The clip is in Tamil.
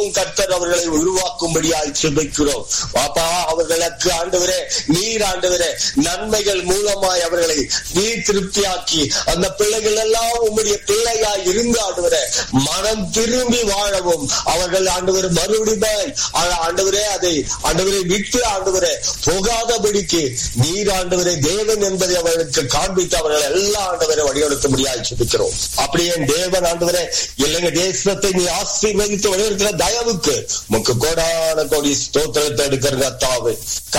கர்த்தர் அவர்களை உருவாக்கும்படியாய் செபிக்கிறோம் பாப்பா அவர்களுக்கு ஆண்டவரே நீர் ஆண்டவரே நன்மைகள் மூலமாய் அவர்களை நீர் திருப்தியாக்கி அந்த பிள்ளைகள் எல்லாம் உம்முடைய பிள்ளையாய் இருந்து ஆண்டவரே மனம் திரும்பி வாழவும் அவர்கள் ஆண்டவர் மறுபடியும் ஆண்டவரே அதை ஆண்டவரை விட்டு ஆண்டவரே போகாதபடிக்கு நீர் ஆண்டவரே தேவன் என்பதை அவர்களுக்கு காண்பித்து அவர்கள் எல்லா ஆண்டவரை வழியெடுக்க முடியாது செபிக்கிறோம் அப்படியே தேவன் ஆண்டவரே இல்லைங்க தேசத்தை நீ ஆசீர்வதித்து வழியிருக்கிற தயவுக்கு முக்கு கோடான கோடி ஸ்தோத்திரத்தை எடுக்கிற கத்தாவே